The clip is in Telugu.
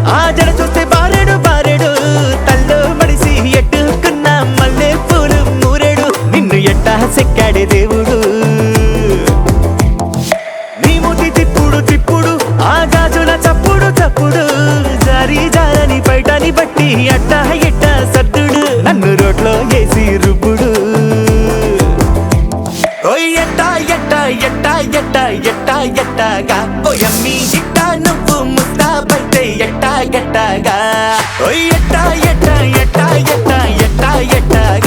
ఆ జడ చూస్తే బారెడు బారెడు తల్లో మడిసి ఎట్టుకున్న మల్లె పూలు మూరెడు నిన్ను ఎట్టా సెక్కాడే దేవుడు నీ ముతి తిప్పుడు తిప్పుడు ఆ గాజుల చప్పుడు చప్పుడు జారి జారని బయటని బట్టి అట్ట ఎట్ట సర్దుడు నన్ను రోడ్లో వేసి రుబ్బుడు ఓయ్ ఎట్ట ఎట్ట ఎట్ట ఎట్ట ఎట్ట ఎట్టగా ఓ యమ్మీ ఇట్ట నువ్వు ముస్తా పడితే ఎట్ట ఎట్టగా ఓయ్ ఎట్ట ఎట్ట